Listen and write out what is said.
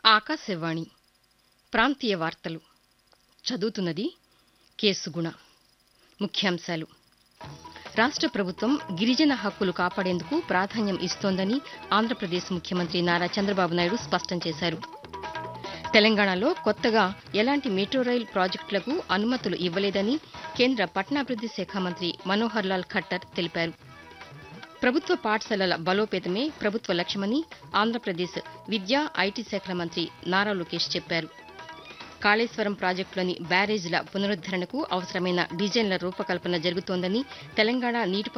ఆకాశవాణి ప్రాంతీయ వార్తలు చదువుతున్నది కేసుగుణ ముఖ్యాంశాలు రాష్ట ప్రభుత్వం గిరిజన హక్కులు కాపాడేందుకు ప్రాధాన్యం ఇస్తోందని ఆంధ్రప్రదేశ్ ముఖ్యమంత్రి నారా చంద్రబాబు నాయుడు స్పష్టం చేశారు తెలంగాణలో కొత్తగా ఎలాంటి మెట్రో రైల్ ప్రాజెక్టులకు అనుమతులు ఇవ్వలేదని కేంద్ర పట్టణాభివృద్ది శాఖ మంత్రి మనోహర్ లాల్ ఖట్టర్ తెలిపారు ప్రభుత్వ పాఠశాలల బలోపేతమే ప్రభుత్వ లక్ష్యమని ఆంధ్రప్రదేశ్ విద్యా ఐటీ శాఖల మంత్రి నారా లోకేష్ చెప్పారు కాళేశ్వరం ప్రాజెక్టులోని బ్యారేజీల పునరుద్దరణకు అవసరమైన డిజైన్ల రూపకల్పన జరుగుతోందని తెలంగాణ నీటిపారుదల